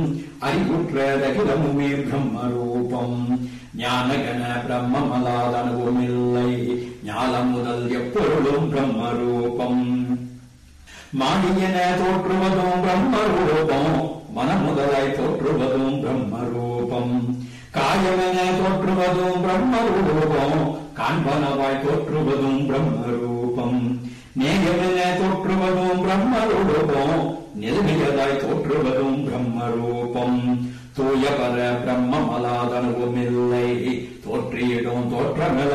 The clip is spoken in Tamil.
அறிவுற்றதகிலமுமே பிரம்மரூபம் ஞானகன பிரம்மமலாதனுவுமில்லை ஞானம் முதல் எப்பொருளும் பிரம்மரூபம் மாடியென தோற்றுவதும் பிரம்மரூபம் மனமுதலாய் தோற்றுவதும் பிரம்மரூபம் காயமென தோற்றுவதும் பிரம்மரூபம் காண்பனவாய் தோற்றுவதும் பிரம்மரூபம் நேயமென தோற்றுவதும் பிரம்மரூபம் நெருங்கியதாய் தோற்றுவதும் பிரம்மரூபம் தூய பர பிரம்மமலாதனுவுமில்லை தோற்றியிடும் தோற்றமில்லை